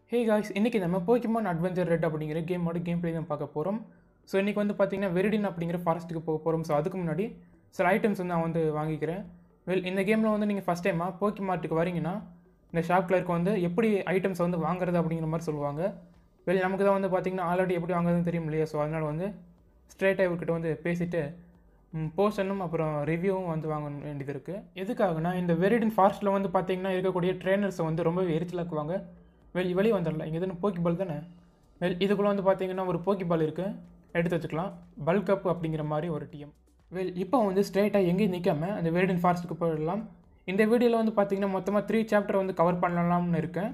Hey guys இன்றைக்கி நம்ம Pokemon adventure red அப்படிங்கிற கேமோட கேம் பிளே தான் பார்க்க போகிறோம் ஸோ இன்றைக்கி வந்து பார்த்தீங்கன்னா வெரிடின் அப்படிங்கிற ஃபாரஸ்ட்டுக்கு போக போகிறோம் ஸோ அதுக்கு முன்னாடி சில ஐட்டம்ஸ் வந்து நான் வந்து வாங்கிக்கிறேன் வெல் இந்த கேமில் வந்து நீங்கள் ஃபஸ்ட் டைமாக போக்கி மார்ட்டுக்கு வரீங்கன்னா இந்த ஷாப் கிளர்க்கு வந்து எப்படி ஐட்டம்ஸ் வந்து வாங்குறது அப்படிங்கிற மாதிரி சொல்லுவாங்க வெல் நமக்கு தான் வந்து பார்த்தீங்கன்னா ஆல்ரெடி எப்படி வாங்குறதுன்னு தெரியும் இல்லையா ஸோ அதனால் வந்து ஸ்ட்ரெயிட்டாக இவர்கிட்ட வந்து பேசிவிட்டு போர்ஷனும் அப்புறம் ரிவ்யூவும் வந்து வாங்க வேண்டியது இருக்குது எதுக்காகனா இந்த வெரிடின் ஃபாரஸ்ட்டில் வந்து பார்த்தீங்கன்னா இருக்கக்கூடிய ட்ரெயினர்ஸை வந்து ரொம்பவே எரிச்சலாக்குவாங்க வெளி வெளியே வந்துடல இங்கே எதுவும் போக்கி பால் தானே வெல் இதுக்குள்ளே வந்து பார்த்தீங்கன்னா ஒரு போக்கி பால் இருக்குது எடுத்து வச்சுக்கலாம் பல்க் அப் அப்படிங்கிற மாதிரி ஒரு டிஎம் வெல் இப்போ வந்து ஸ்ட்ரெயிட்டாக எங்கேயும் நிற்காம அந்த வெரிடின் ஃபாரஸ்ட்டுக்கு போயிடலாம் இந்த வீடியோவில் வந்து பார்த்தீங்கன்னா மொத்தமாக த்ரீ சாப்டர் வந்து கவர் பண்ணலாம்னு இருக்கேன்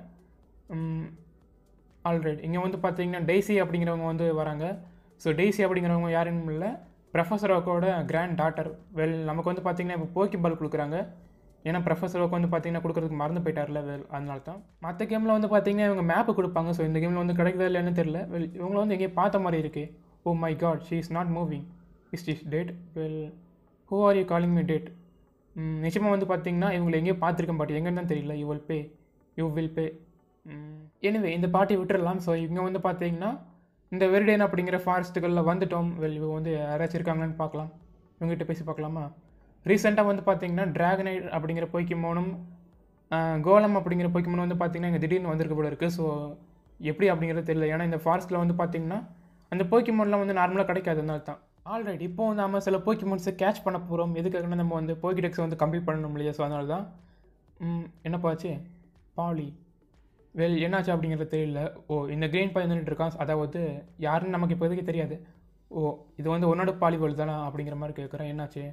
ஆல்ரைட் இங்கே வந்து பார்த்தீங்கன்னா டெய்ஸி அப்படிங்கிறவங்க வந்து வராங்க ஸோ டெய்ஸி அப்படிங்கிறவங்க யாரும் இல்லை ப்ரொஃபஸர் ஒர்க்கோட கிராண்ட் டாட்டர் வெல் நமக்கு வந்து பார்த்தீங்கன்னா இப்போ போக்கி பால் கொடுக்குறாங்க ஏன்னா ப்ரொஃபஸர் ஒர்க் வந்து பார்த்தீங்கன்னா கொடுக்குறதுக்கு மறந்து போயிட்டார்ல வெல் அதனால தான் மற்ற கேமில் வந்து பார்த்தீங்கன்னா இவங்க மேப்பு கொடுப்பாங்க ஸோ இந்த கேமில் வந்து கிடைக்குதா இல்லைன்னு தெரியல வெல் இவங்கள வந்து எங்கேயும் பார்த்த மாதிரி இருக்கே oh my God she is not moving is is dead well who are you calling me dead நிச்சயமாக வந்து பார்த்தீங்கன்னா இவங்களை எங்கேயும் பார்த்துருக்க மாட்டேன் எங்கன்னு தான் தெரியல you will pay you will pay anyway இந்த பாட்டி விட்டுறலாம் ஸோ இங்கே வந்து பார்த்தீங்கன்னா இந்த வெரிடேன் அப்படிங்கிற ஃபாரஸ்ட்டுகளில் வந்துட்டோம் வெல் இவங்க வந்து யாராச்சும் இருக்காங்களான்னு பார்க்கலாம் இவங்ககிட்ட பேசி பார்க்கலாமா ரீசெண்டாக வந்து பார்த்தீங்கன்னா டிராகனைட் அப்படிங்கிற பொய்க்கிமோனும் கோலம் அப்படிங்கிற பொய்க்கிமோனும் வந்து பார்த்தீங்கன்னா இங்கே திடீர்னு வந்திருக்க போல இருக்குது ஸோ எப்படி அப்படிங்கிறது தெரியல ஏன்னா இந்த ஃபாரஸ்ட்டில் வந்து பார்த்தீங்கன்னா அந்த போக்கிமோன்லாம் வந்து நார்மலாக கிடைக்காது அதனால தான் ஆல்ரைட் இப்போ வந்து நம்ம சில போக்கிமோன்ஸை கேட்ச் பண்ண போகிறோம் எதுக்காகனா நம்ம வந்து போக்கிடெக்ஸை வந்து கம்ப்ளீட் பண்ணணும் இல்லையா ஸோ அதனால தான் என்னப்பாச்சு பாலி வெல் என்னாச்சு அப்படிங்கிறது தெரியல ஓ இந்த க்ரீன் பாய் வந்துட்டு இருக்கான் அதாவது யாருன்னு நமக்கு இப்போதைக்கு தெரியாது ஓ இது வந்து உன்னோட பாலிபால் தானே அப்படிங்கிற மாதிரி கேட்குறேன் என்னாச்சு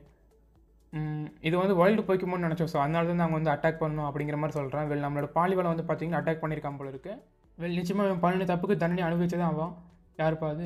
இது வந்து வைல்டு போய்க்குமோன்னு நினச்சோம் ஸோ அதனால தான் நாங்கள் வந்து அட்டாக் பண்ணணும் அப்படிங்கிற மாதிரி சொல்கிறேன் வெல் நம்மளோட பாலிபாலை வந்து பார்த்தீங்கன்னா அட்டாக் பண்ணியிருக்கான் போல இருக்குது வெல் நிச்சயமாக இவன் பண்ணின தப்புக்கு தண்டனை அனுபவிச்சு தான் ஆகும் யாருப்பா அது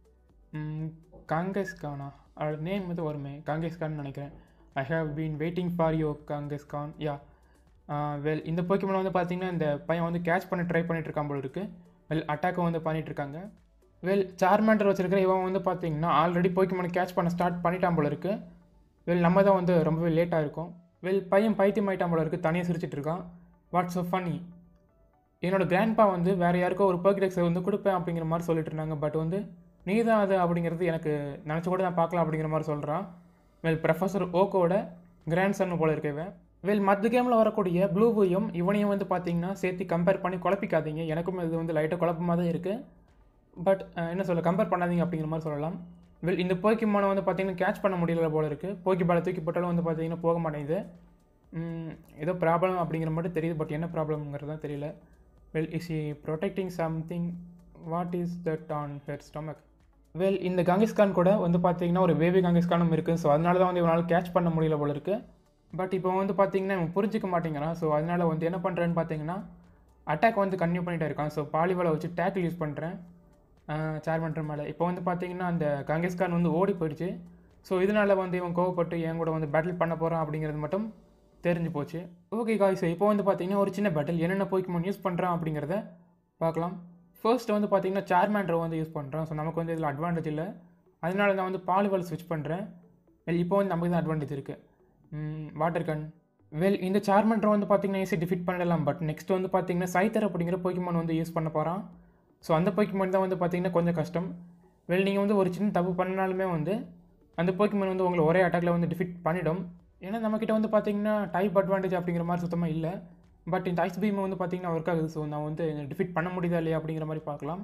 காங்கேஸ் கானா அவரோட நேம் வந்து வருமே காங்கேஸ் கான் நினைக்கிறேன் I have been waiting for you Kangaskhan ya well இந்த போக்கிமோன் வந்து பார்த்தீங்கன்னா இந்த பையன் வந்து கேட்ச் பண்ண ட்ரை பண்ணிட்டு இருக்கான் போல இருக்குது வெல் அட்டாக்கும் வந்து பண்ணிட்டு இருக்காங்க வெல் சார்மேண்டர் வச்சிருக்கிற இவன் வந்து பார்த்தீங்கன்னா ஆல்ரெடி போக்கிமோனை கேட்ச் பண்ண ஸ்டார்ட் பண்ணிட்டான் போல இருக்குது வெல் நம்ம தான் வந்து ரொம்பவே லேட்டாக இருக்கும் வெல் பையன் பைத்தியம் ஆயிட்டான் போல இருக்குது தனியாக சிரிச்சிட்டு இருக்கான் வாட்ஸ் ஆஃப் ஃபன்னி என்னோட கிராண்ட்பா வந்து வேறு யாருக்கோ ஒரு பர்கிடெக்ஸை வந்து கொடுப்பேன் அப்படிங்கிற மாதிரி சொல்லிட்டு இருந்தாங்க பட் வந்து நீ தான் அது அப்படிங்கிறது எனக்கு நினச்சி கூட நான் பார்க்கலாம் அப்படிங்கிற மாதிரி சொல்கிறான் வெல் ப்ரொஃபஸர் ஓக்கோட கிராண்ட் சன் போல இருக்கவன் வெல் மற்ற கேமில் வரக்கூடிய ப்ளூவையும் இவனையும் வந்து பார்த்தீங்கன்னா சேர்த்து கம்பேர் பண்ணி குழப்பிக்காதீங்க எனக்கும் இது வந்து லைட்டாக குழப்பமாக தான் இருக்குது பட் என்ன சொல்ல கம்பேர் பண்ணாதீங்க அப்படிங்கிற மாதிரி சொல்லலாம் வெல் இந்த போக்கிமானை வந்து பார்த்தீங்கன்னா கேட்ச் பண்ண முடியல போல இருக்குது போக்கி பாலை தூக்கி போட்டாலும் வந்து பார்த்தீங்கன்னா போக மாட்டேங்குது ஏதோ ப்ராப்ளம் அப்படிங்கிற மட்டும் தெரியுது பட் என்ன ப்ராப்ளம்ங்கிறது தான் தெரியல well is he protecting something what is that on head stomach well இந்த கங்கிஸ்கான் கூட வந்து பார்த்தீங்கன்னா ஒரு பேபி கங்கிஸ்கானும் இருக்குது ஸோ அதனால தான் வந்து இவனால் கேட்ச் பண்ண முடியல போல இருக்குது பட் இப்போ வந்து பார்த்தீங்கன்னா இவன் புரிஞ்சிக்க மாட்டேங்கிறான் ஸோ அதனால் வந்து என்ன பண்ணுறேன்னு பார்த்தீங்கன்னா அட்டாக் வந்து கன்டினியூ பண்ணிகிட்டே இருக்கான் ஸோ பாலிபாலை வச்சு டேக்கிள் யூஸ் பண்ணுறேன் சேர்மன்ட்ரு மேலே இப்போ வந்து பார்த்தீங்கன்னா அந்த கங்கேஸ்கான் வந்து ஓடி போயிடுச்சு ஸோ இதனால் வந்து இவன் கோவப்பட்டு என் கூட வந்து பேட்டில் பண்ண போகிறான் அப்படிங்கிறது மட்டும் தெரிஞ்சு போச்சு ஓகே காய்ஸ் இப்போ வந்து பார்த்தீங்கன்னா ஒரு சின்ன பேட்டில் என்னென்ன போய்க்குமோன் யூஸ் பண்ணுறான் அப்படிங்கிறத பார்க்கலாம் ஃபர்ஸ்ட் வந்து பார்த்தீங்கன்னா சேர்மேண்டரை வந்து யூஸ் பண்ணுறோம் ஸோ நமக்கு வந்து இதில் அட்வான்டேஜ் இல்லை அதனால நான் வந்து பாலிபால் ஸ்விட்ச் பண்ணுறேன் வெல் இப்போ வந்து நமக்கு தான் அட்வான்டேஜ் இருக்குது வாட்டர் கன் வெல் இந்த சார்மண்டரை வந்து பார்த்தீங்கன்னா ஈஸி டிஃபிட் பண்ணலாம் பட் நெக்ஸ்ட் வந்து பார்த்தீங்கன்னா சைத்தர் அப்படிங்கிற போய்க்குமான் வந்து யூஸ் பண்ண போகிறான் ஸோ அந்த போய்க்குமான் தான் வந்து பார்த்தீங்கன்னா கொஞ்சம் கஷ்டம் வெல் நீங்கள் வந்து ஒரு சின்ன தப்பு பண்ணாலுமே வந்து அந்த போய்க்குமான் வந்து உங்களை ஒரே அட்டாக்ல வந்து டிஃபிட் பண்ணிடும் ஏன்னா நம்மக்கிட்ட வந்து பார்த்தீங்கன்னா டைப் அட்வான்டேஜ் அப்படிங்கிற மாதிரி சுத்தமாக இல்லை பட் இந்த ஐஸ் பீம் வந்து பார்த்தீங்கன்னா ஒர்க் ஆகுது ஸோ நான் வந்து டிஃபிட் பண்ண முடியுதா இல்லையா அப்படிங்கிற மாதிரி பார்க்கலாம்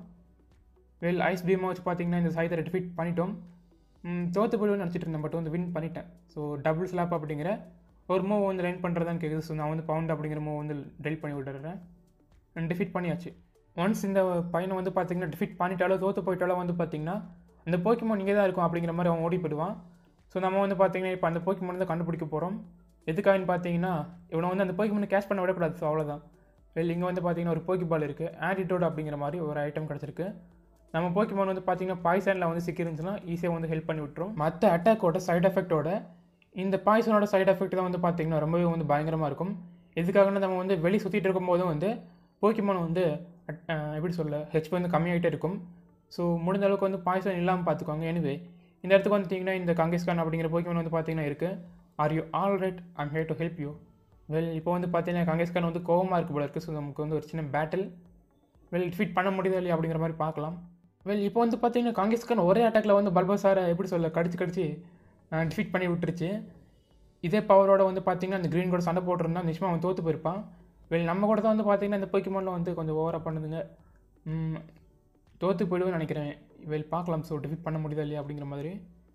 வெல் ஐஸ் பீமை வச்சு பார்த்தீங்கன்னா இந்த சைத்தரை டிஃபிட் பண்ணிட்டோம் தோத்து போய்டுவேன் நினச்சிட்டு இருந்தேன் பட் வந்து வின் பண்ணிட்டேன் ஸோ டபுள் ஸ்லாப் அப்படிங்கிற ஒரு மூவ் வந்து லைன் பண்ணுறதான்னு கேட்குது ஸோ நான் வந்து பவுண்ட் அப்படிங்கிற மூவ் வந்து டெலிட் பண்ணி விட்டுறேன் டிஃபிட் பண்ணியாச்சு ஒன்ஸ் இந்த பையனை வந்து பார்த்தீங்கன்னா டிஃபிட் பண்ணிட்டாலோ தோற்று போயிட்டாலோ வந்து பார்த்தீங்கன்னா அந்த போக்கிமோன் இங்கே தான் இருக்கும் அப்படிங்கிற மாதிரி அவன் ஓடி போயிடுவான் ஸோ நம்ம வந்து பார்த்தீங்கன்னா இப்போ அந்த போக்கிமோன் தான் கண்டுபிடிக்க போகிறோம் எதுக்காகன்னு பார்த்தீங்கன்னா இவனை வந்து அந்த போக்கிமோனை கேஷ் பண்ண விடக்கூடாது ஸோ அவ்வளோதான் இல்லை இங்கே வந்து பார்த்தீங்கன்னா ஒரு போக்கி பால் இருக்குது ஆன்டிடோட் அப்படிங்கிற மாதிரி ஒரு ஐட்டம் கிடச்சிருக்கு நம்ம போக்கிமோன் வந்து பார்த்தீங்கன்னா பாய்சனில் வந்து சிக்கிருந்துச்சுன்னா ஈஸியாக வந்து ஹெல்ப் பண்ணி விட்டுரும் மற்ற அட்டாக்கோட சைட் எஃபெக்ட்டோட இந்த பாய்சனோட சைட் எஃபெக்ட் தான் வந்து பார்த்தீங்கன்னா ரொம்பவே வந்து பயங்கரமாக இருக்கும் எதுக்காகனா நம்ம வந்து வெளியே சுற்றிட்டு இருக்கும்போதும் வந்து போக்கிமோன் வந்து எப்படி சொல்ல ஹெச்பி வந்து கம்மியாகிட்டே இருக்கும் ஸோ முடிஞ்ச அளவுக்கு வந்து பாய்சன் இல்லாமல் பார்த்துக்கோங்க எனிவே இந்த இடத்துக்கு வந்துட்டிங்கன்னா இந்த கங்கேஸ்கான் அப்படிங்கிற போக்கிமோன் வந்து பார்த்தீங்கன்னா இருக்குது are you all right I'm here to help you well இப்போ வந்து பார்த்தீங்கன்னா கங்கேஸ்கான் வந்து கோவமாக இருக்கு போல இருக்குது ஸோ நமக்கு வந்து ஒரு சின்ன பேட்டில் வெல் டிஃபீட் பண்ண முடியுதா இல்லையா அப்படிங்கிற மாதிரி பார்க்கலாம் வெல் இப்போ வந்து பார்த்தீங்கன்னா காங்கிஸ்கான் ஒரே அட்டாக்ல வந்து பல்பசாரை எப்படி சொல்ல கடிச்சு கடிச்சு டிஃபீட் பண்ணி விட்டுருச்சு இதே பவரோட வந்து பார்த்தீங்கன்னா அந்த க்ரீன் கூட சண்டை போட்டிருந்தா நிச்சயமாக அவன் தோற்று போயிருப்பான் வெல் நம்ம கூட தான் வந்து பார்த்தீங்கன்னா இந்த பொக்கிமானில் வந்து கொஞ்சம் ஓவராக பண்ணுதுங்க ம், தோற்று போயிடுவேன்னு நினைக்கிறேன் வெல் பார்க்கலாம் ஸோ டிஃபீட் பண்ண முடியுதா இல்லையா அப்படிங்கிற மாதிரி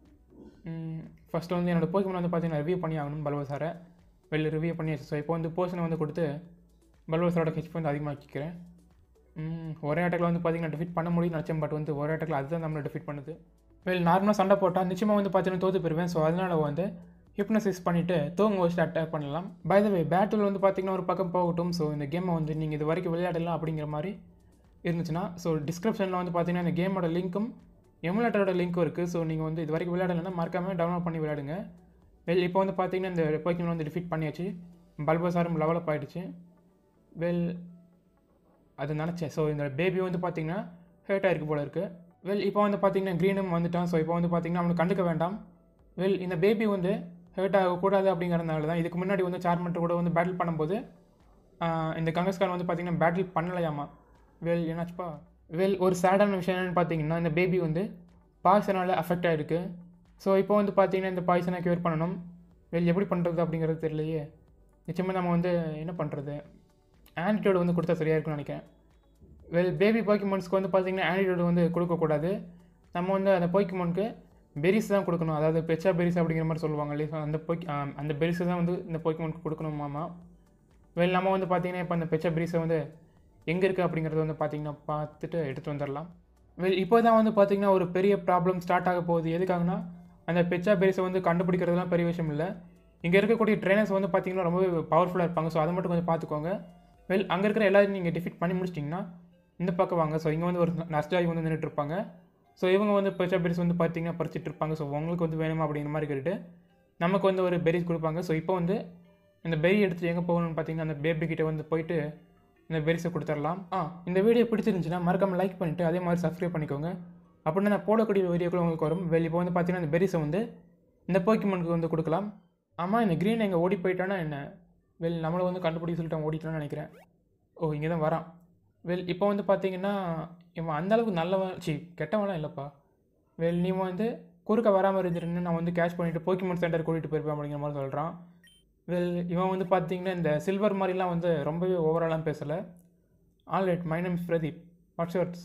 ஃபஸ்ட்டு வந்து என்னோட போக்கிமான் வந்து பார்த்தீங்கன்னா ரிவ்யூ பண்ணி ஆகணும் பல்வசாரை வெளில ரிவ்யூ பண்ணியாச்சு ஸோ இப்போ வந்து போர்ஷனை வந்து கொடுத்து பல்வசாரோட ஹெச்பி வந்து அதிகமாக்கிக்கிறேன் ம், ஒரே அட்டாக்ல வந்து பார்த்தீங்கன்னா டிஃபீட் பண்ண முடியும்னு நினச்சேன் பட் வந்து ஒரே அட்டாக்ல அதுதான் நம்மளை டிஃபீட் பண்ணுது வெல் நார்மலாக சண்டை போட்டால் நிச்சயமாக வந்து பார்த்தீங்கன்னா தோற்று போயிருவேன் ஸோ அதனால வந்து ஹிப்னசைஸ் பண்ணிவிட்டு தூங்க வச்சுட்டு அட்டாக் பண்ணலாம் பை த வே பேட்டில் வந்து பார்த்தீங்கன்னா ஒரு பக்கம் போகட்டும் ஸோ இந்த கேமை வந்து நீங்கள் இது வரைக்கும் விளையாடலாம் அப்படிங்கிற மாதிரி இருந்துச்சுன்னா ஸோ டிஸ்கிரிப்ஷனில் வந்து பார்த்தீங்கன்னா இந்த கேமோட லிங்க்கும் எமுலேட்டரோட லிங்க்கும் இருக்குது ஸோ நீங்கள் வந்து இது வரைக்கும் விளையாடலைன்னா மறக்காமல் டவுன்லோட் பண்ணி விளையாடுங்க வெல் இப்போ வந்து பார்த்தீங்கன்னா இந்த போக்கிமன் வந்து டிஃபீட் பண்ணியாச்சு பல்பசாரும் லெவலப் ஆகிடுச்சு வெல் அது நினச்சேன் ஸோ இந்த பேபி வந்து பார்த்தீங்கன்னா ஹேட் ஆயிருக்கு போல இருக்குது வெல் இப்போ வந்து பார்த்தீங்கன்னா க்ரீனும் வந்துட்டான் ஸோ இப்போ வந்து பார்த்தீங்கன்னா அவனுக்கு கண்டுக்க வேண்டாம் வெல் இந்த பேபி வந்து ஹேட் ஆகக்கூடாது அப்படிங்கிறதுனால தான் இதுக்கு முன்னாடி வந்து சார்மெண்ட் கூட வந்து பேட்டில் பண்ணும்போது ஆஹ், இந்த கங்கஸ்கான் வந்து பார்த்தீங்கன்னா பேட்டில் பண்ணலையாமா வெல் என்னாச்சுப்பா வெல் ஒரு சேடான விஷயம் என்னென்னு பார்த்தீங்கன்னா இந்த பேபி வந்து பாய்சனால் அஃபெக்ட் ஆகிருக்கு ஸோ இப்போ வந்து பார்த்தீங்கன்னா இந்த பாய்சனை க்யூர் பண்ணணும் வெல் எப்படி பண்ணுறது அப்படிங்கிறது தெரியலையே நிச்சயமாக நம்ம வந்து என்ன பண்ணுறது ஆன்டிடியூட் வந்து கொடுத்தா சரியாக இருக்கும்னு நினைக்கிறேன் வெல் பேபி போக்கிமான்ஸ்க்கு வந்து பார்த்தீங்கன்னா ஆன்டிடியூட் வந்து கொடுக்கக்கூடாது நம்ம வந்து அந்த போக்கிமானுக்கு பெரிஸ் தான் கொடுக்கணும் அதாவது பெச்சா பெரிஸ் அப்படிங்கிற மாதிரி சொல்லுவாங்க இல்லையா So, அந்த போக்கி ஆம், அந்த பெரிஸ் தான் வந்து இந்த போக்கிமானுக்கு கொடுக்கணுமாமா வெல் நம்ம வந்து பார்த்தீங்கன்னா இப்போ அந்த பெச்சா பெரிஸை வந்து எங்கே இருக்குது அப்படிங்கிறத வந்து பார்த்தீங்கன்னா பார்த்துட்டு எடுத்துகிட்டு வந்துடலாம் வெல் இப்போ தான் வந்து பார்த்தீங்கன்னா ஒரு பெரிய ப்ராப்ளம் ஸ்டார்ட் ஆக போகுது எதுக்காகனா அந்த பெச்சா பெரிஸை வந்து கண்டுபிடிக்கிறதுலாம் பெரிய விஷயம் இல்லை இங்கே இருக்கக்கூடிய ட்ரெயினர்ஸ் வந்து பார்த்தீங்கன்னா ரொம்பவே பவர்ஃபுல்லாக இருப்பாங்க ஸோ அதை மட்டும் கொஞ்சம் பார்த்துக்கோங்க வெல் அங்கே இருக்கிற எல்லாரும் நீங்கள் டிஃபீட் பண்ணி முடிச்சிட்டிங்கன்னா இந்த பக்கம் வாங்க ஸோ இங்கே வந்து ஒரு நஸ்டாய் வந்து நின்றுட்டு இருப்பாங்க ஸோ இவங்க வந்து பெச்சா பெரிஸ் வந்து பார்த்தீங்கன்னா பறிச்சிட்டு இருப்பாங்க ஸோ உங்களுக்கு வந்து வேணுமா அப்படிங்கிற மாதிரி கேட்டுட்டு நமக்கு வந்து ஒரு பெரிஸ் கொடுப்பாங்க ஸோ இப்போ வந்து இந்த பெரி எடுத்து எங்கே போகணும்னு பார்த்தீங்கன்னா அந்த பேபி கிட்ட வந்து போயிட்டு இந்த பெரிஸை கொடுத்துடலாம் ஆ இந்த வீடியோ பிடிச்சிருந்துச்சுன்னா மறக்காம லைக் பண்ணிவிட்டு அதே மாதிரி சப்ஸ்கிரைப் பண்ணிக்கோங்க அப்படின்னா நான் போடக்கூடிய வீடியோக்கள் உங்களுக்கு வரும் வெளியே இப்போ வந்து பார்த்தீங்கன்னா இந்த பெரிஸை வந்து இந்த போக்கிமனுக்கு வந்து கொடுக்கலாம் ஆமாம் இந்த க்ரீன் எங்கே ஓடி போயிட்டானா என்ன வெல் நம்மளை வந்து கண்டுபிடிக்க சொல்லிட்டு அவன் ஓடிட்டான்னு நினைக்கிறேன் ஓ இங்கே தான் வரான் வெல் இப்போ வந்து பார்த்தீங்கன்னா இவன் அந்த அளவுக்கு நல்லவன் சி கெட்டவன்லாம் இல்லைப்பா வெல் நீ வந்து குறுக்க வராமல் இருந்துருன்னு நான் வந்து கேஷ் பண்ணிவிட்டு போக்கிமன் சென்டர் கூட்டிகிட்டு போயிருப்பேன் அப்படிங்கிற மாதிரி சொல்கிறான் வெல் இவன் வந்து பார்த்தீங்கன்னா இந்த சில்வர் மாதிரிலாம் வந்து ரொம்பவே ஓவராலாம் பேசலை all right my name Pradeep what's yours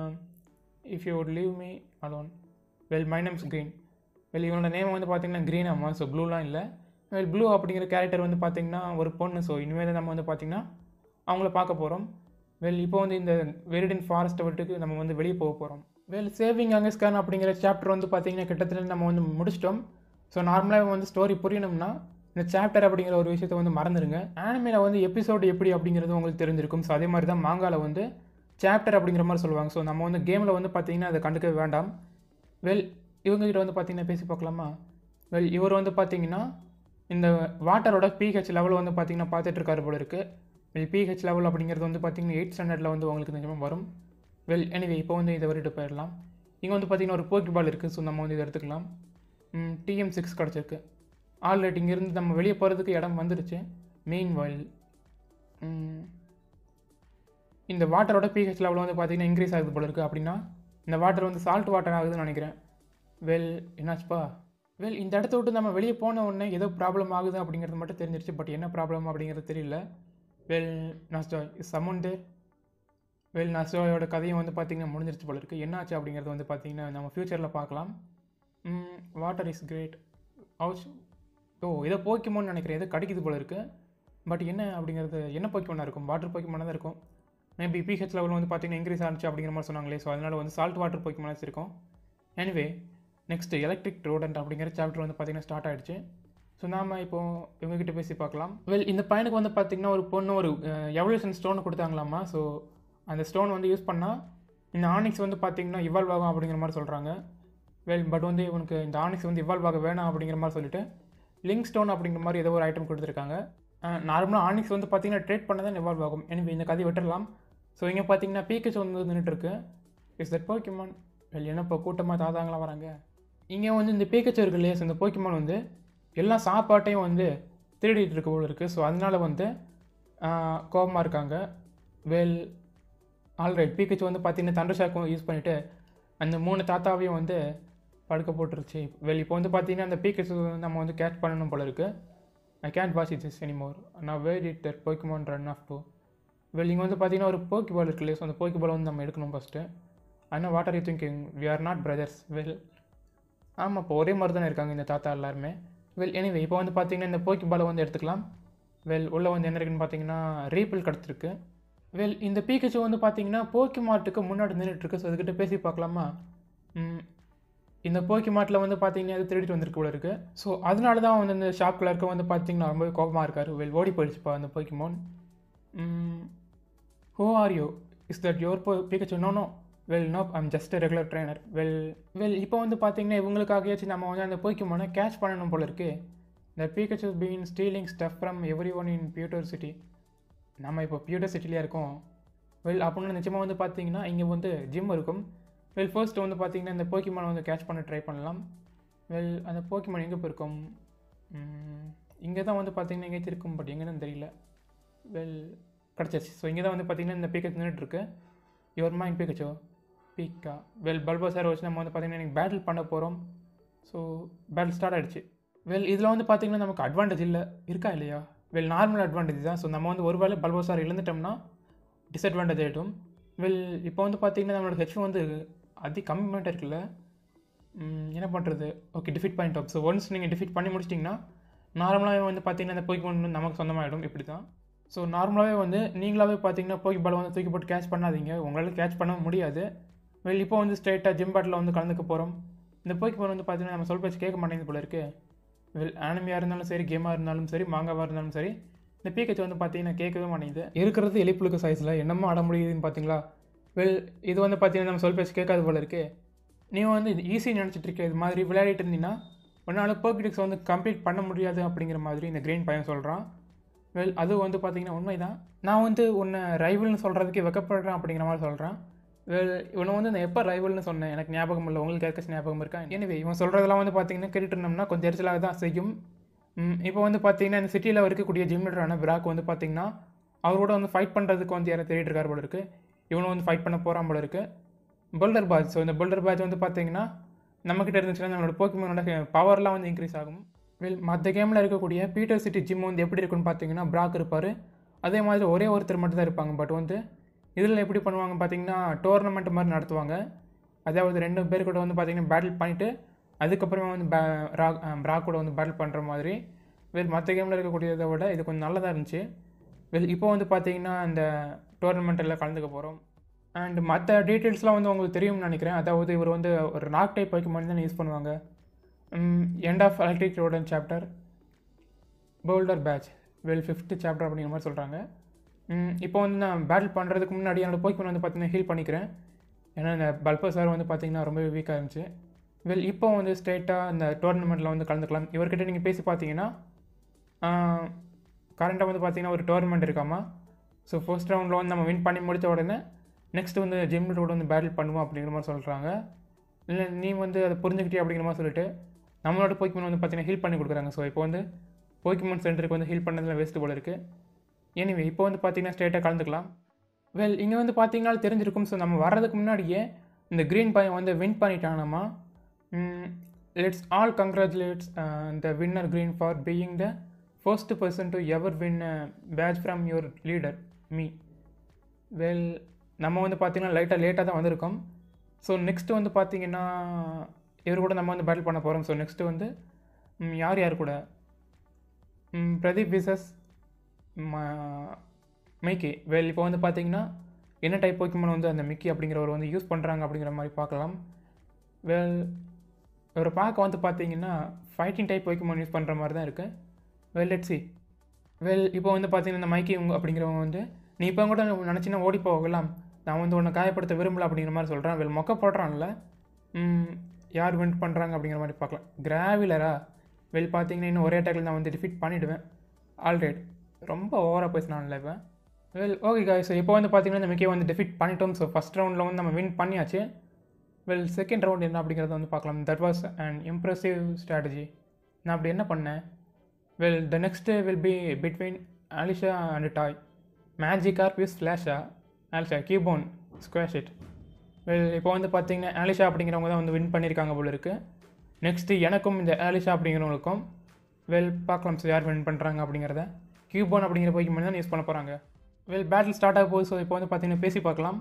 if you would leave me alone well my name's Green well இவனோட நேம் வந்து பார்த்தீங்கன்னா க்ரீன் ஆமாம் ஸோ ப்ளூலாம் இல்லை வெல் ப்ளூ அப்படிங்கிற கேரக்டர் வந்து பார்த்தீங்கன்னா ஒரு பொண்ணு ஸோ இனிமேல் நம்ம வந்து பார்த்தீங்கன்னா அவங்கள பார்க்க போகிறோம் வெல் இப்போ வந்து இந்த வெரிடன் ஃபாரஸ்ட்டை விட்டுக்கு நம்ம வந்து வெளியே போக போகிறோம் வெல் சேவிங் அங்கஸ்கான் அப்படிங்கிற சாப்டர் வந்து பார்த்தீங்கன்னா கிட்டத்தட்ட நம்ம வந்து முடிச்சிட்டோம் ஸோ நார்மலாக வந்து ஸ்டோரி புரியணும்னா இந்த சாப்டர் அப்படிங்கிற ஒரு விஷயத்தை வந்து மறந்துடுங்க ஆனிமேல வந்து எபிசோடு எப்படி அப்படிங்கிறது உங்களுக்கு தெரிஞ்சிருக்கும் ஸோ அதே மாதிரி தான் மாங்கால வந்து சாப்டர் அப்படிங்கிற மாதிரி சொல்லுவாங்க ஸோ நம்ம வந்து கேமில் வந்து பார்த்தீங்கன்னா அதை கண்டுக்க வேண்டாம் வெல் இவங்ககிட்ட வந்து பார்த்தீங்கன்னா பேசி பார்க்கலாமா வெல் இவர் வந்து பார்த்தீங்கன்னா இந்த வாட்டரோட பிஹெச் லெவல் வந்து பார்த்தீங்கன்னா பார்த்துட்டு இருக்காரு போல இருக்குது வெல் பிஹெச் லெவல் அப்படிங்கிறது வந்து பார்த்தீங்கன்னா எயிட் ஸ்டாண்டர்டில் வந்து உங்களுக்கு நிஜமாக வரும் வெல் எனிவே இப்போ வந்து இதை வரைட்டு போயிடலாம் இங்கே வந்து பார்த்தீங்கன்னா ஒரு போக்கி பால் இருக்குது ஸோ நம்ம வந்து இதை எடுத்துக்கலாம் டிஎம் சிக்ஸ் கிடச்சிருக்கு ஆல்ரெடி இங்கேருந்து நம்ம வெளியே போகிறதுக்கு இடம் வந்துருச்சு மெயின் வாயில் இந்த வாட்டரோட பிஹெச் லெவல் வந்து பார்த்தீங்கன்னா இன்க்ரீஸ் ஆகுது போல இருக்குது அப்படின்னா இந்த வாட்டர் வந்து சால்ட் வாட்டர் ஆகுதுன்னு நினைக்கிறேன் வெல் என்னாச்சுப்பா வெல் இந்த இடத்த விட்டு நம்ம வெளியே போன உடனே ஏதோ ப்ராப்ளம் ஆகுது அப்படிங்கிறது மட்டும் தெரிஞ்சிருச்சு பட் என்ன ப்ராப்ளம் அப்படிங்கிறது தெரியல வெல் நஸ்டாய் இஸ் சமௌண்ட் வெல் நஸ்டாயோட கதையும் வந்து பார்த்திங்கன்னா முடிஞ்சிருச்சு போல இருக்குது என்னாச்சு அப்படிங்கிறது வந்து பார்த்திங்கன்னா நம்ம ஃப்யூச்சரில் பார்க்கலாம் water is great house oh ஏதோ போக்கிமோன்னு நினைக்கிறேன் ஏதோ கிடைக்குது போல இருக்குது பட் என்ன அப்படிங்கிறது என்ன போக்கிமோனாக இருக்கும் வாட்டர் போக்கிமோனாக தான் இருக்கும் மேபி பிஹெச் லெவல் வந்து பார்த்தீங்கன்னா இன்க்ரீஸ் ஆனிச்சு அப்படிங்கிற மாதிரி சொன்னாங்களே ஸோ அதனால் வந்து சால்ட் வாட்டர் போக்கிமோனாக இருக்கும் எனிவே நெக்ஸ்ட் எலக்ட்ரிக் ரோடன்ட் அப்படிங்கிற சாப்டர் வந்து பார்த்தீங்கன்னா ஸ்டார்ட் ஆயிடுச்சு ஸோ நாம இப்போ இவங்ககிட்ட பேசி பார்க்கலாம் வெல் இந்த பையனுக்கு வந்து பார்த்தீங்கன்னா ஒரு பொண்ணு ஒரு எவல்யூஷன் ஸ்டோன் கொடுத்தாங்களாமா ஸோ அந்த ஸ்டோன் வந்து யூஸ் பண்ணால் இந்த ஆனிக்ஸ் வந்து பார்த்தீங்கன்னா இவால்வ் ஆகும் அப்படிங்கிற மாதிரி சொல்கிறாங்க வெல் பட் வந்து இவனுக்கு இந்த ஆனிக்ஸ் வந்து இவால்வ் ஆக வேணாம் அப்படிங்கிற மாதிரி சொல்லிட்டு லிங்க் ஸ்டோன் அப்படிங்கிற மாதிரி ஏதோ ஒரு ஐட்டம் கொடுத்துருக்காங்க நார்மலாக ஆனிக்ஸ் வந்து பார்த்தீங்கன்னா ட்ரேட் பண்ண தான் இவால்வ் ஆகும் எனவே இந்த கதையை விட்டுடலாம் ஸோ இங்கே பார்த்தீங்கன்னா பீக்கச் வந்து நின்றுட்டு இருக்கு இஸ் தட் போக்கிமான் வெல் என்ன இப்போ கூட்டமாக தாத்தாங்களாம் வராங்க இங்கே வந்து இந்த பீக்கச்சு இருக்கு இல்லையா so இந்த போக்கிமான் வந்து எல்லா சாப்பாட்டையும் வந்து திருடிட்டு இருக்க போல இருக்குது ஸோ அதனால வந்து கோபமாக இருக்காங்க வெல் ஆல்ரைட் பீக்கச்சு வந்து பார்த்தீங்கன்னா தண்டர் ஷாக்கும் யூஸ் பண்ணிவிட்டு அந்த மூணு தாத்தாவையும் வந்து படுக்க போட்டுருச்சு வெல் இப்போ வந்து பார்த்தீங்கன்னா அந்த பீக்கச்சு நம்ம வந்து கேட்ச் பண்ணணும் போல இருக்குது I can't watch it this anymore நான் where it that Pokemon run off to well இங்கே வந்து பார்த்தீங்கன்னா ஒரு போக்கி பால் இருக்குல்ல ஸோ அந்த போக்கி பால் வந்து நம்ம எடுக்கணும் ஃபஸ்ட்டு ஆனால் what are you thinking we are not brothers well ஆமாம் இப்போ ஒரே மாதிரி தானே இருக்காங்க இந்த தாத்தா எல்லாருமே வெல் எனிவே இப்போ வந்து பார்த்தீங்கன்னா இந்த போக்கி பாலை வந்து எடுத்துக்கலாம் வெல் உள்ளே வந்து என்ன இருக்குன்னு பார்த்தீங்கன்னா ரீபிள் கிடச்சிருக்கு வெல் இந்த பீக்கச்சு வந்து பார்த்தீங்கன்னா போக்கி மார்ட்டுக்கு முன்னாடி நின்றுட்டுருக்கு ஸோ அதுக்கிட்ட பேசி பார்க்கலாமா ம், இந்த போக்கி மார்ட்டில் வந்து பார்த்தீங்கன்னா அது திருடிட்டு வந்திருக்கு போல இருக்குது ஸோ அதனால தான் வந்து இந்த ஷாப் கிளர்க்கு வந்து பார்த்தீங்கன்னா ரொம்ப கோபமாக இருக்காரு வெல் ஓடி போயிடுச்சுப்பா அந்த Pokemon who are you is that your போ Pikachu no no well no I'm just regular trainer well well இப்போ வந்து பார்த்தீங்கன்னா இவங்களுக்காகயாச்சும் நம்ம வந்து அந்த போக்கிமோனை கேட்ச் பண்ணணும் போல இருக்கு இந்த Pikachu been stealing stuff from everyone in Pewter city நம்ம இப்போ பியூட்டர் சிட்டிலே இருக்கோம் வெல் அப்படின்னு நிச்சயமாக வந்து பார்த்தீங்கன்னா இங்கே வந்து ஜிம் இருக்கும் வெல் ஃபர்ஸ்ட் வந்து பார்த்தீங்கன்னா இந்த போக்கிமானை வந்து கேட்ச் பண்ண ட்ரை பண்ணலாம் வெல் அந்த போக்கிமான் எங்கே போயிருக்கும் இங்கே தான் வந்து பார்த்தீங்கன்னா எங்கேயாச்சும் இருக்கும் பட் எங்கேன்னு தெரியல வெல் கிடச்சிருச்சு ஸோ இங்கே தான் வந்து பார்த்தீங்கன்னா இந்த பீக்கச் நின்றுட்டு இருக்கு your mind Pikachu pika well Bulbasaur வச்சு நம்ம வந்து பார்த்தீங்கன்னா எனக்கு பேட்டில் பண்ண போகிறோம் ஸோ பேட்டில் ஸ்டார்ட் ஆயிடுச்சு வெல் இதில் வந்து பார்த்தீங்கன்னா நமக்கு அட்வான்டேஜ் இல்லை இருக்கா இல்லையா வெல் நார்மல் அட்வான்டேஜ் தான் ஸோ நம்ம வந்து ஒரு வேளை பல்போ சார் இழந்துட்டோம்னா டிஸ்அட்வான்டேஜ் ஆகிடும் வெல் இப்போ வந்து பார்த்தீங்கன்னா நம்மளோட ஹெச்பி வந்து அதி கம்மி மட்டும் இருக்குல்ல ம், என்ன பண்ணுறது okay defeat point off so once நீங்கள் டிஃபிட் பண்ணி முடிச்சிட்டிங்கன்னா நார்மலாகவே வந்து பார்த்தீங்கன்னா இந்த போக்கி வந்து நமக்கு சொந்தமாகிடும் இப்படி தான் ஸோ நார்மலாகவே வந்து நீங்களாவே பார்த்தீங்கன்னா போக்கி பால் வந்து தூக்கி போட்டு கேட்ச் பண்ணாதீங்க உங்களால் கேட்ச் பண்ண முடியாது வெல் இப்போ வந்து ஸ்ட்ரைட்டாக ஜிம் பேட்டில் வந்து கலந்துக்க போகிறோம் இந்த போக்கி பால் வந்து பார்த்தீங்கன்னா நம்ம சொல் பேச்சு கேட்க மாட்டேங்குது போல இருக்கு வெல் ஆனிமியாக இருந்தாலும் சரி கேமாக இருந்தாலும் சரி மாங்காவாக இருந்தாலும் சரி இந்த பீக்கச்சு வந்து பார்த்தீங்கன்னா கேட்கவே மாட்டேங்குது இருக்கிறது எலிப்புழுக்கு சைஸில் என்னமோ ஆட முடியுதுன்னு பார்த்தீங்களா வெல் இது வந்து பார்த்தீங்கன்னா நம்ம சொல் பேச்சு கேட்காது போல இருக்கு நீ வந்து இது ஈஸி நினச்சிட்டு இருக்க இது மாதிரி விளையாடிட்டு இருந்தீங்கன்னா உன்னால் பர்கிடிக்ஸ் வந்து கம்ப்ளீட் பண்ண முடியாது அப்படிங்கிற மாதிரி இந்த கிரீன் பையன் சொல்கிறான் வெல் அது வந்து பார்த்தீங்கன்னா உண்மைதான் நான் வந்து உன்னை ரைவல்னு சொல்கிறதுக்கே வெக்கப்படுறேன் அப்படிங்கிற மாதிரி சொல்கிறேன் வெல் இவனை வந்து நான் எப்போ ரைவல்னு சொன்னேன் எனக்கு ஞாபகம் இல்லை உங்களுக்கு யாருக்காச்சும் ஞாபகம் இருக்கா எனவே இவன் சொல்கிறதெல்லாம் வந்து பார்த்தீங்கன்னா கேட்டுட்டு இருந்தோம்னா கொஞ்சம் எரிச்சலாக தான் செய்யும் ம், இப்போ வந்து பார்த்தீங்கன்னா இந்த சிட்டியில் இருக்கக்கூடிய ஜிம் லீடரான பிராக் வந்து பார்த்தீங்கன்னா அவரோட வந்து ஃபைட் பண்ணுறதுக்கு வந்து யாரும் தேடிட்டு இருக்கார் போல இருக்குது இவனும் வந்து ஃபைட் பண்ண போகிறான் போல இருக்குது புல்டர் பேட்ச் ஸோ இந்த புல்டர் பேட்ச் வந்து பார்த்தீங்கன்னா நம்மக்கிட்ட இருந்துச்சுன்னா நம்மளோட போக்கிமோனோட பவர்லாம் வந்து இன்க்ரீஸ் ஆகும் வெல் மற்ற கேமில் இருக்கக்கூடிய பீட்டர் சிட்டி ஜிம் வந்து எப்படி இருக்குன்னு பார்த்தீங்கன்னா பிராக் இருப்பார் அதே மாதிரி ஒரே ஒருத்தர் மட்டும் தான் இருப்பாங்க பட் வந்து இதில் எப்படி பண்ணுவாங்க பார்த்தீங்கன்னா டோர்னமெண்ட் மாதிரி நடத்துவாங்க அதாவது ரெண்டு பேர் கூட வந்து பார்த்தீங்கன்னா பேட்டில் பண்ணிவிட்டு அதுக்கப்புறமா வந்து பே ராக் பிராக் கூட வந்து பேட்டில் பண்ணுற மாதிரி வெல் மற்ற கேமில் இருக்கக்கூடியதை விட இது கொஞ்சம் நல்லதாக இருந்துச்சு வெல் இப்போ வந்து பார்த்தீங்கன்னா இந்த டோர்னமெண்ட்டில் கலந்துக்க போகிறோம் அண்ட் மற்ற டீட்டெயில்ஸ்லாம் வந்து உங்களுக்கு தெரியும்னு நினைக்கிறேன் அதாவது இவர் வந்து ஒரு ராக் டைப் வைக்க மாதிரி தான் யூஸ் பண்ணுவாங்க end of electric rodent chapter boulder badge well fifth chapter அப்படிங்கிற மாதிரி சொல்கிறாங்க இப்போ வந்து நான் பேட்டில் பண்ணுறதுக்கு முன்னாடி என்னோட போய்க்கு வந்து பார்த்தீங்கன்னா ஹீல் பண்ணிக்கிறேன் ஏன்னா இந்த பல்பர் சார் வந்து பார்த்தீங்கன்னா ரொம்பவே வீக்காக இருந்துச்சு வெல் இப்போ வந்து ஸ்ட்ரெயிட்டாக இந்த டோர்னமெண்ட்டில் வந்து கலந்துக்கலாம் இவர்கிட்ட நீங்கள் பேசி பார்த்தீங்கன்னா கரண்ட்டாக வந்து பார்த்தீங்கன்னா ஒரு டோர்னமெண்ட் இருக்காமா ஸோ ஃபர்ஸ்ட் ரவுண்டில் வந்து நம்ம வின் பண்ணி முடித்த உடனே நெக்ஸ்ட் வந்து ஜிம் கூட வந்து பேட்டில் பண்ணுவோம் அப்படிங்கிற மாதிரி சொல்கிறாங்க இல்லை நீ வந்து அதை புரிஞ்சுக்கிட்டே அப்படிங்கிற மாதிரி சொல்லிட்டு நம்மளோட போய்க்குமன் வந்து பார்த்தீங்கன்னா ஹீல் பண்ணி கொடுக்குறாங்க ஸோ இப்போ வந்து போய்க்குமன் சென்டருக்கு வந்து ஹீல் பண்ணதில் வேஸ்ட்டு போல இருக்குது எனிவே இப்போ வந்து பார்த்தீங்கன்னா ஸ்ட்ரெயிட்டாக கலந்துக்கலாம் வெல் இங்கே வந்து பார்த்தீங்கன்னா தெரிஞ்சிருக்கும் ஸோ நம்ம வர்றதுக்கு முன்னாடியே இந்த க்ரீன் பையன் வந்து வின் பண்ணிட்டானாமா let's all congratulate the winner Green for being the first person to ever win badge from your leader me well நம்ம வந்து பார்த்தீங்கன்னா லைட்டாக லேட்டாக தான் வந்திருக்கோம் ஸோ நெக்ஸ்ட்டு வந்து பார்த்தீங்கன்னா இவர் கூட நம்ம வந்து பேட்டில் பண்ண போகிறோம் ஸோ நெக்ஸ்ட்டு வந்து ம், யார் யார் கூட ம், பிரதீப் விசஸ் மைக்கி வெல் இப்போ வந்து பார்த்தீங்கன்னா என்ன டைப் போக்கிமன் வந்து அந்த மிக்கி அப்படிங்கிறவர் வந்து யூஸ் பண்ணுறாங்க அப்படிங்கிற மாதிரி பார்க்கலாம் வெல் இவரை பார்க்க வந்து பார்த்தீங்கன்னா ஃபைட்டிங் டைப் போக்கிமன் யூஸ் பண்ணுற மாதிரி தான் இருக்குது வெல் லெட் சி வெல் இப்போ வந்து பார்த்தீங்கன்னா இந்த மைக்கி உங்க அப்படிங்கிறவங்க வந்து நீ இப்போ கூட நினச்சின்னா ஓடி போகலாம் நான் வந்து உன்னை காயப்படுத்த விரும்பல அப்படிங்கிற மாதிரி சொல்கிறேன் வெல் மொக்க போடுறான்ல ம், யார் வின் பண்ணுறாங்க அப்படிங்கிற மாதிரி பார்க்கலாம் கிராவிலரா வெல் பார்த்தீங்கன்னா இன்னும் ஒரே அட்டாக்ல நான் வந்து டிஃபீட் பண்ணிவிடுவேன் ஆல்ரைட் ரொம்ப ஓவராக பேசினான்ல இவன் வெல் ஓகே காய் ஸோ இப்போ வந்து பார்த்தீங்கன்னா இந்த மிக்கே வந்து டிஃபீட் பண்ணிட்டோம் ஸோ ஃபஸ்ட் ரவுண்டில் வந்து நம்ம வின் பண்ணியாச்சு வெல் செகண்ட் ரவுண்ட் என்ன அப்படிங்கிறத வந்து பார்க்கலாம் that was and impressive strategy நான் அப்படி என்ன பண்ணேன் well the next will be between Alisha and டாய் மேஜிக் ஆர் விஸ் ஃப்ளாஷா ஆலிஷா கீபோன் ஸ்கொயர் ஷீட் வெல் இப்போ வந்து பார்த்தீங்கன்னா ஆலிஷா அப்படிங்கிறவங்க தான் வந்து வின் பண்ணியிருக்காங்க போல இருக்கு நெக்ஸ்ட்டு எனக்கும் இந்த ஆலிஷா அப்படிங்கிறவங்களுக்கும் வெல் பார்க்கலாம் சார் யார் வின் பண்ணுறாங்க அப்படிங்கிறத கியூபான் அப்படிங்கிற போய்க்கு தான் யூஸ் பண்ண போகிறாங்க வெல் பேட்டில் ஸ்டார்ட் ஆக போகுது ஸோ இப்போ வந்து பார்த்தீங்கன்னா பேசி பார்க்கலாம்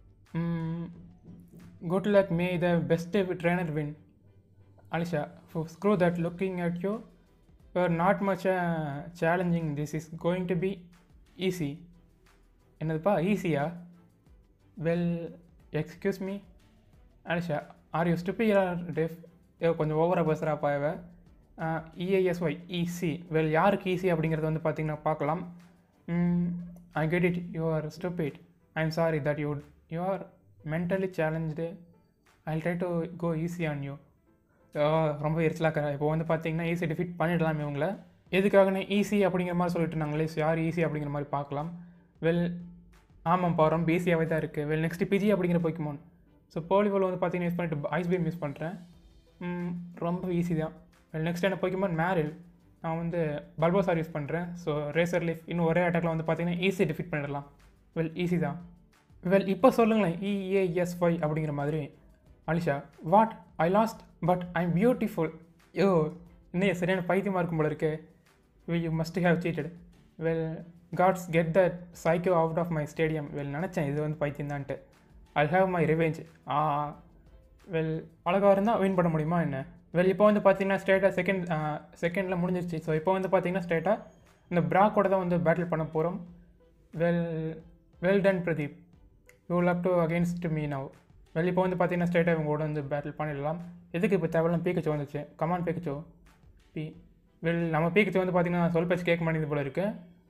good luck may the best trainer win Alisha screw that looking at you you are not much challenging this is going to be easy என்னதுப்பா ஈஸியா well excuse me Alisha are you stupid or deaf ஏ கொஞ்சம் ஓவராக பேசுகிறாப்பா இவ E A S Y easy well யாருக்கு easy அப்படிங்கிறது வந்து பார்த்தீங்கன்னா பார்க்கலாம் I get it you are stupid I am sorry that you you are mentally challenged I try to go easy on you ரொம்ப எரிச்சலாக்கிறேன் இப்போ வந்து பார்த்தீங்கன்னா ஈஸி டிஃபிட் பண்ணிடலாம் இவங்கள எதுக்காகனே ஈஸி அப்படிங்கிற மாதிரி சொல்லிட்டு நாங்களே யார் ஈஸி அப்படிங்கிற மாதிரி பார்க்கலாம் வெல் ஆமாம்ப்பா ரொம்ப ஈஸியாகவே தான் இருக்குது வெல் நெக்ஸ்ட் பிஜி அப்படிங்கிற போய்க்குமோன் ஸோ போலிபால் வந்து பார்த்தீங்கன்னா யூஸ் பண்ணிட்டு ஐஸ் பீம் யூஸ் பண்ணுறேன் ரொம்ப ஈஸி தான் வெல் நெக்ஸ்ட் என்ன போய்க்குமோன் மேரில் நான் வந்து பல்போசார் யூஸ் பண்ணுறேன் ஸோ ரேசர் லீஃப் இன்னும் ஒரே அட்டாக்ல வந்து பார்த்தீங்கன்னா ஈஸி டிஃபிட் பண்ணிடலாம் வெல் ஈஸி தான் வெல் இப்போ சொல்லுங்களேன் இஏஎஸ்ஒய் அப்படிங்கிற மாதிரி Alisha what I lost but I am beautiful yo இன்னும் சரியான பைத்தியமாக இருக்கும் போல இருக்கே you must have cheated well guards get the psycho out of my stadium well நினச்சேன் இது வந்து பைத்தியம் தான்ட்டு I have my revenge ah well அழகாக இருந்தால் வின் பண்ண முடியுமா என்ன வெல் இப்போ வந்து பார்த்தீங்கன்னா ஸ்டேட்டாக செகண்ட் செகண்டில் முடிஞ்சிருச்சு ஸோ இப்போ வந்து பார்த்தீங்கன்னா ஸ்டேட்டாக இந்த பிராக்கோட தான் வந்து பேட்டில் பண்ண போகிறோம் well well done Pradeep you love to against me now well இப்போ வந்து பார்த்தீங்கன்னா ஸ்ட்ரைட்டாக இவங்க கூட வந்து பேட்டில் பண்ணிடலாம் எதுக்கு இப்போ தேவையில்லாம் பீக்கச்சோ வந்துச்சு கமான் பீக்கச்சோ பி வெல் நம்ம பீக்கச்சோ வந்து பார்த்தீங்கன்னா சொல் பேச்சு கேட்க மாட்டேங்குது போல இருக்கு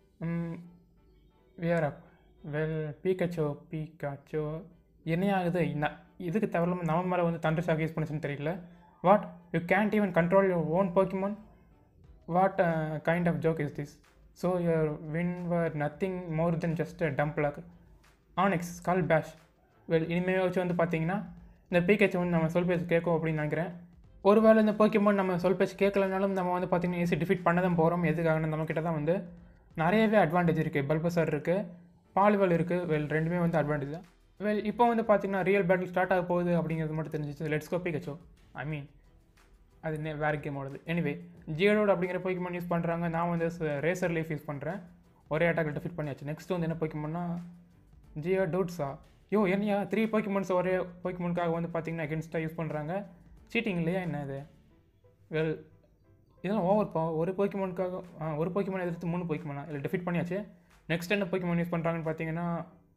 வியர் அப் வெல் பீக்கச்சோ பீக்காச்சோ என்ன ஆகுது என்ன இதுக்கு தேவையில்லாமல் நம்ம மேலே வந்து தண்டர் ஷாக் யூஸ் பண்ணுச்சுன்னு தெரியல what you can't even control your own Pokemon what kind of joke is this so your win were nothing more then just dumb luck Onix call bash well இனிமேல் வச்சு வந்து பார்த்தீங்கன்னா இந்த பிகேச் வந்து நம்ம சொல் பேச்சு கேட்கும் அப்படின்னு நினைக்கிறேன் ஒருவேளை இந்த போக்கிமான் நம்ம சொல் பேச்சு கேட்கலனாலும் நம்ம வந்து பார்த்தீங்கன்னா ஈஸி டிஃபீட் பண்ண தான் போகிறோம் எதுக்காக நம்மக்கிட்ட தான் வந்து நிறையவே அட்வான்டேஜ் இருக்குது பல்பசர் இருக்குது பாலிவல் இருக்குது வெல் ரெண்டுமே வந்து அட்வான்டேஜ் தான் வெல் இப்போ வந்து பார்த்தீங்கன்னா ரியல் பேட்டில் ஸ்டார்ட் ஆக போகுது அப்படிங்கிறது மட்டும் தெரிஞ்சிச்சு லெட்ஸ் கோ பிகச்சோ ஐ மீன் அது நே வேறு கேம் ஓடுது எனிவே ஜியோடோட் அப்படிங்கிற போய்க்குமான் யூஸ் பண்ணுறாங்க நான் வந்து ரேசர் லீஃப் யூஸ் பண்ணுறேன் ஒரே அட்டாக்கில் ஃபிட் பண்ணியாச்சு நெக்ஸ்ட் வந்து என்ன போய்க்குமோன்னா ஜியோ டூட்ஸா யோ என்னையா த்ரீ போய்க்குமோன்ஸ் ஒரே போய்க்குமோனுக்காக வந்து பார்த்தீங்கன்னா அகென்ஸ்டாக யூஸ் பண்ணுறாங்க சீட்டிங் இல்லையா என்ன இது வெல் இதெல்லாம் ஓவர்ப்பா ஒரு போய்க்குமோனுக்காக ஒரு போய்க்குமோன் எதிர்த்து மூணு போய்க்குமோனா இல்லை டிஃபிட் பண்ணியாச்சு நெக்ஸ்ட் என்ன போய்க்குமோன் யூஸ் பண்ணுறாங்கன்னு பார்த்தீங்கன்னா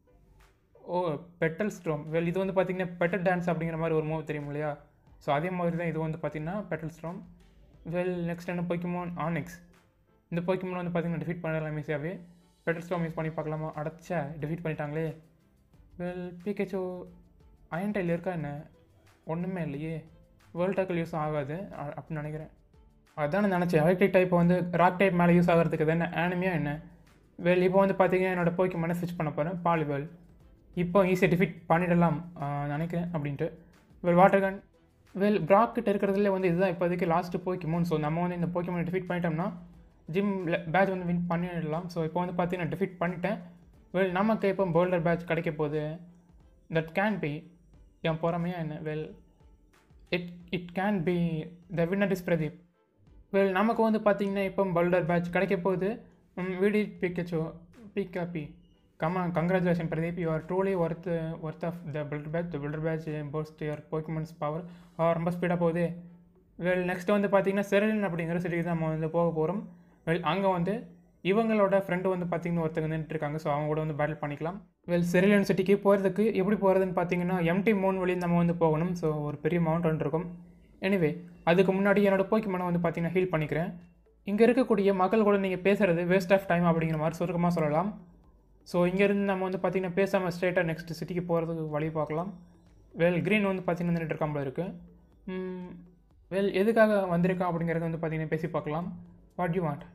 ஓ பெட்டல் ஸ்ட்ரோம் வெல் இது வந்து பார்த்தீங்கன்னா பெட்டல் டான்ஸ் அப்படிங்கிற மாதிரி ஒரு மூவ் தெரியும் இல்லையா ஸோ அதே மாதிரி தான் இது வந்து பார்த்தீங்கன்னா பெட்டல் ஸ்ட்ரோம் வெல் நெக்ஸ்ட் என்ன போய்க்குமோன் ஆனிக்ஸ் இந்த போய்க்குமோன் வந்து பார்த்தீங்கன்னா டிஃபீட் பண்ணலாம் ஈஸியாகவே பெட்டல் ஸ்ட்ரோம் யூஸ் பண்ணி பார்க்கலாமா அடைச்ச டிஃபீட் பண்ணிட்டாங்களே வெல் பிகேச்சோ அயன் டைல் இருக்கா என்ன ஒன்றுமே இல்லையே வேர்ல்ட் டாக்கில் யூஸ் ஆகாது அ- அப்படின்னு நினைக்கிறேன் அதான் நான் நினச்சேன் எலக்ட்ரிக் டைப் வந்து ராக் டைப் மேலே யூஸ் ஆகிறதுக்கு இது என்ன ஆனிமியா என்ன வெல் இப்போ வந்து பார்த்தீங்கன்னா என்னோட போய்க்கு மன ஸ்விட்ச் பண்ண போகிறேன் பாலிபால் இப்போ ஈஸியாக டிஃபிட் பண்ணிடலாம் ஆஹ் நினைக்கிறேன் அப்படின்ட்டு well water gun well Brock கிட்ட இருக்கிறதுல வந்து இதுதான் இப்போதைக்கு லாஸ்ட்டு போய்க்குமோன் ஸோ நம்ம வந்து இந்த போய்க்குமோன் டிஃபிட் பண்ணிட்டோம்னா ஜிம் பேட்ச் வந்து வின் பண்ணிடலாம் ஸோ இப்போ வந்து பார்த்தீங்கன்னா டிஃபிட் பண்ணிட்டேன் வெல் நமக்கு இப்போ போல்டர் பேட்ச் கிடைக்க போகுது தட் கேன் பி என் பொறாமையா என்ன well it it can be the winner is Pradeep well நமக்கு வந்து பார்த்தீங்கன்னா இப்போ பல்டர் பேட்ச் கிடைக்க போகுது விடி பிக்கச்சோ பிகா பி கமா congratulation Pradeep you are truly worth worth of the boulder badge the boulder badge boost your Pokemon's power ரொம்ப ஸ்பீடாக போகுது வெல் நெக்ஸ்ட் வந்து பார்த்தீங்கன்னா செரலின் அப்படிங்கிற சிட்டிக்கு தான் நம்ம வந்து போக போகிறோம் வெல் அங்கே வந்து இவங்களோட ஃப்ரெண்டு வந்து பார்த்தீங்கன்னா ஒருத்தங்க நின்றுட்டு இருக்காங்க ஸோ அவங்க கூட வந்து பேட்டில் பண்ணிக்கலாம் வெல் செரிலியன் சிட்டிக்கு போகிறதுக்கு எப்படி போகிறதுன்னு பார்த்தீங்கன்னா எம்டி மூன் வழி நம்ம வந்து போகணும் ஸோ ஒரு பெரிய மவுண்டன் இருக்கும் எனிவே அதுக்கு முன்னாடி என்னோட போக்கிமனை வந்து பார்த்தீங்கன்னா ஹீல் பண்ணிக்கிறேன் இங்கே இருக்கக்கூடிய மக்கள் கூட நீங்கள் பேசுகிறது வேஸ்ட் ஆஃப் டைம் அப்படிங்கிற மாதிரி சுருக்கமாக சொல்லலாம் ஸோ இங்கேருந்து நம்ம வந்து பார்த்தீங்கன்னா பேசாமல் ஸ்ட்ரெயிட்டாக நெக்ஸ்ட் சிட்டிக்கு போகிறதுக்கு வழி பார்க்கலாம் வெல் க்ரீன் வந்து பார்த்தீங்கன்னா நின்றுட்டு இருக்காமல் இருக்குது வெல் எதுக்காக வந்திருக்கான் அப்படிங்கிறத வந்து பார்த்தீங்கன்னா பேசி பார்க்கலாம் வாட் யூ வாண்ட்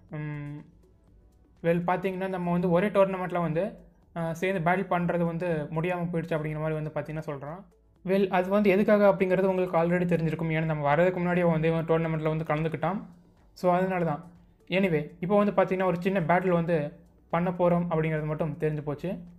வெல் பார்த்தீங்கன்னா நம்ம வந்து ஒரே டோர்னமெண்ட்டில் வந்து அஹ், சேர்ந்து பேட்டில் பண்ணுறது வந்து முடியாமல் போயிடுச்சு அப்படிங்கிற மாதிரி வந்து பார்த்தீங்கன்னா சொல்கிறான் வெல் அது வந்து எதுக்காக அப்படிங்கிறது உங்களுக்கு ஆல்ரெடி தெரிஞ்சிருக்கும் ஏன்னா நம்ம வரதுக்கு முன்னாடியே வந்து டோர்னமெண்ட்டில் வந்து கலந்துக்கிட்டான் ஸோ அதனால தான் எனிவே இப்போ வந்து பார்த்தீங்கன்னா ஒரு சின்ன பேட்டில் வந்து பண்ண போகிறோம் அப்படிங்கிறது மட்டும் தெரிஞ்சு போச்சு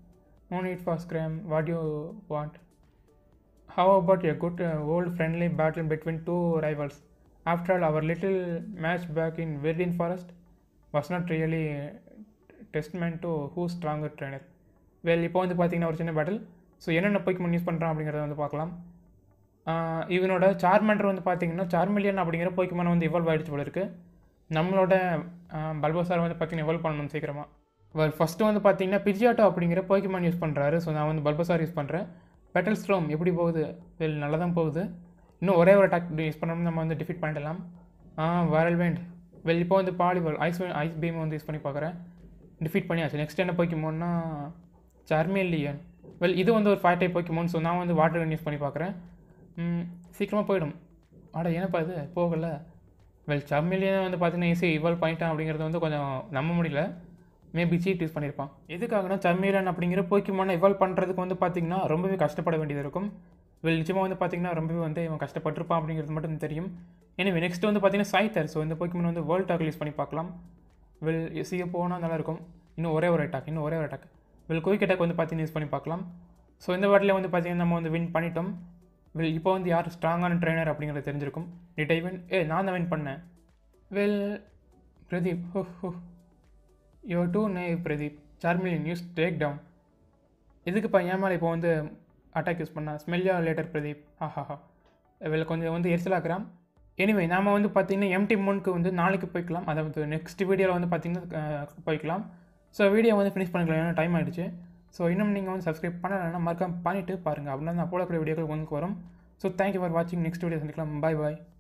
No need for scram. What do you want? How about a good uh, old friendly battle between two rivals? After all, our little match back in Verdin Forest was not really uh, testament to who's stronger trainer. Well இப்போ வந்து பார்த்தீங்கன்னா ஒரு சின்ன battle so என்னென்ன பொய்க்குமன் use பண்ணுறான் அப்படிங்கிறத வந்து பார்க்கலாம் ஆஹ் இவனோட சார்மண்டர் வந்து பார்த்தீங்கன்னா சார்மிலியன் அப்படிங்கிற பொய்க்குமன் வந்து இவால்வ் ஆகிடுச்சு போல இருக்குது நம்மளோட பல்போசார் வந்து பார்த்தீங்கன்னா இவால்வ் பண்ணணும் சீக்கிரமாக வெல் ஃபஸ்ட்டு வந்து பார்த்தீங்கன்னா பிஜியாட்டோ அப்படிங்கிற போய்க்குமான் யூஸ் பண்ணுறாரு ஸோ நான் வந்து பல்பசார் யூஸ் பண்ணுறேன் பெட்டல் ஸ்ட்ரோம் எப்படி போகுது வெல் நல்லா தான் போகுது இன்னும் ஒரே ஒரு அட்டாக் யூஸ் பண்ணோம்னா நம்ம வந்து டிஃபீட் பண்ணிடலாம் வரல் வேண்ட் வெல் இப்போ வந்து பாலிபால் ஐஸ் ஐஸ் பீம் வந்து யூஸ் பண்ணி பார்க்குறேன் டிஃபீட் பண்ணியாச்சு நெக்ஸ்ட் என்ன போய்க்குமோன்னா சார்மேலியன் வெல் இது வந்து ஒரு ஃபைவ் டைப் போய்க்குமோன்னு ஸோ நான் வந்து வாட்டர் கன் யூஸ் பண்ணி பார்க்குறேன் சீக்கிரமாக போயிடும் ஆடா ஏன்னப்பா இது போகலை வெல் சார்மேலியன் வந்து பார்த்தீங்கன்னா ஈஸி இவால்வ் பண்ணிட்டான் அப்படிங்கிறது வந்து கொஞ்சம் நம்ப முடியல மேபி சீட் யூஸ் பண்ணியிருப்பான் எதுக்காகனா சம்மீரன் அப்படிங்கிற போக்கிமான இவால்வ் பண்ணுறதுக்கு வந்து பார்த்தீங்கன்னா ரொம்பவே கஷ்டப்பட வேண்டியது இருக்கும் வெல் நிச்சயமாக வந்து பார்த்தீங்கன்னா ரொம்பவே வந்து இவன் கஷ்டப்பட்டிருப்பான் அப்படிங்கிறது மட்டும் தெரியும் எனவே நெக்ஸ்ட் வந்து பார்த்தீங்கன்னா சைத்தர் ஸோ இந்த போக்கிமன் வந்து வேர்ல்ட் டாக் யூஸ் பண்ணி பார்க்கலாம் வெல் எசிய போனால் நல்லா இருக்கும் இன்னும் ஒரே ஒரு அட்டாக் இன்னும் ஒரே ஒரு அட்டாக் வெல் குயிக் அட்டாக் வந்து பார்த்தீங்கன்னா யூஸ் பண்ணி பார்க்கலாம் ஸோ இந்த வாட்டில் வந்து பார்த்தீங்கன்னா நம்ம வந்து வின் பண்ணிட்டோம் வெல் இப்போ வந்து யார் ஸ்ட்ராங்கான ட்ரைனர் அப்படிங்கிறது தெரிஞ்சிருக்கும் டிட் ஐ வின் ஏ நான் தான் வின் பண்ணேன் வெல் பிரதீப் ஹோ ஹோ யோ டூ நேவ் Pradeep Charmeleon use take down எதுக்குப்பா ஏன் மேலே இப்போ வந்து அட்டாக் யூஸ் பண்ணா ஸ்மெல்லியா லேட்டர் பிரதீப் ஆஹாஹா இதில் கொஞ்சம் வந்து எரிச்சலாக்குறான் எனிவே நாம வந்து பார்த்தீங்கன்னா எம்டி மூணுக்கு வந்து நாளைக்கு போய்க்கலாம் அதாவது நெக்ஸ்ட் வீடியோவில் வந்து பார்த்தீங்கன்னா அஹ், போய்க்கலாம் ஸோ வீடியோ வந்து ஃபினிஷ் பண்ணிக்கலாம் ஏன்னா டைம் ஆகிடுச்சு ஸோ இன்னும் நீங்கள் வந்து சப்ஸ்கிரைப் பண்ணலைன்னா மறக்காம பண்ணிவிட்டு பாருங்கள் அப்படின்னா நான் போடக்கூடிய வீடியோக்கள் உங்களுக்கு வரும் ஸோ தேங்க்யூ ஃபார் வாட்சிங் நெக்ஸ்ட் வீடியோ சந்திக்கலாம் பாய் பாய்